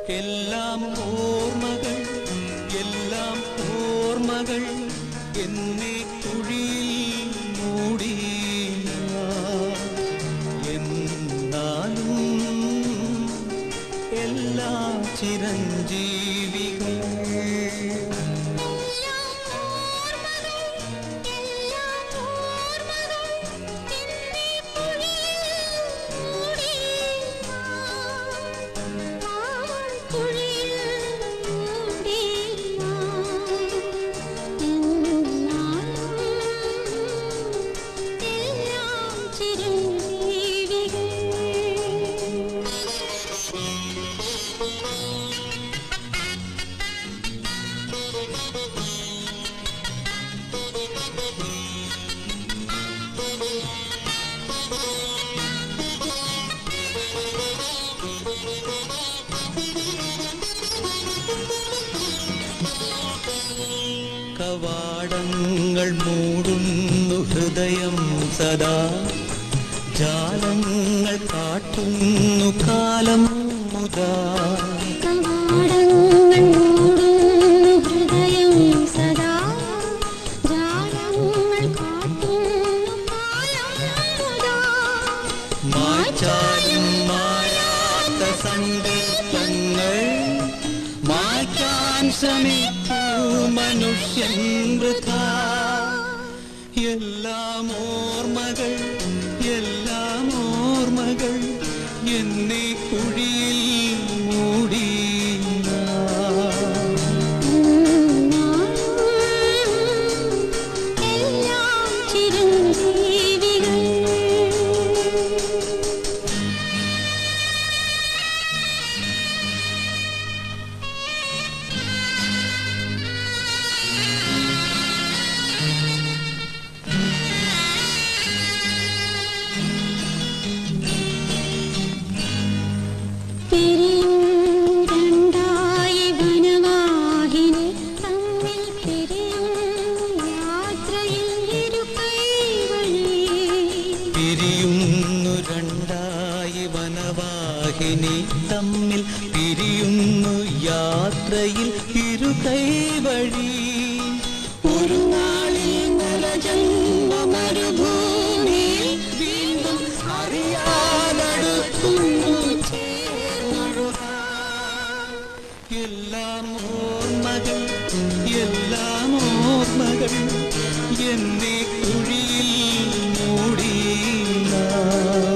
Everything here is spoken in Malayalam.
എല്ലാം ഓർമ്മകൾ എല്ലാം ഓർമ്മകൾ എന്നെ കുഴിയിൽ മൂടി എന്നാലും എല്ലാ ചിരഞ്ജീവികൾ കവാടങ്ങൾ മൂടുന്നു ഹൃദയം സദാ ജാലങ്ങൾ കാട്ടുന്നു കാലം മുതാ കവാടങ്ങൾ മൂടുന്നു ഹൃദയം സദാ ജാലങ്ങൾ കാട്ടുന്നു കാലം മുതാ മായ്ച്ചാലും മായാത്ത സങ്കല്പങ്ങൾ മായ്ക്കാൻ ശ്രമിക്കൂ മനുഷ്യൻ വൃഥാ എല്ലാം ഓർമ്മകൾ എല്ലാം ഓർമ്മകൾ എന്നെ കുഴിയിൽ മൂടി എല്ലാം ചിരഞ്ജീവികൾ പിരിയും രണ്ടായി വനവാഹിനി തമ്മിൽ പിരിയും യാത്രയിൽ ഇരു കൈവഴി പിരിയുന്നു രണ്ടായി വനവാഹിനി തമ്മിൽ പിരിയുന്നു യാത്രയിൽ ഇരു കൈവഴി ഒരു നാളിൽ നരജന്മ മരുഭൂമിയിൽ വീണ്ടും അറിയാതടുക്കുന്നു ചേർന്നൊഴുകാൻ. എല്ലാം ഓർമ്മകൾ എല്ലാം ഓർമ്മകൾ എന്നെ കുഴിയിൽ മൂടി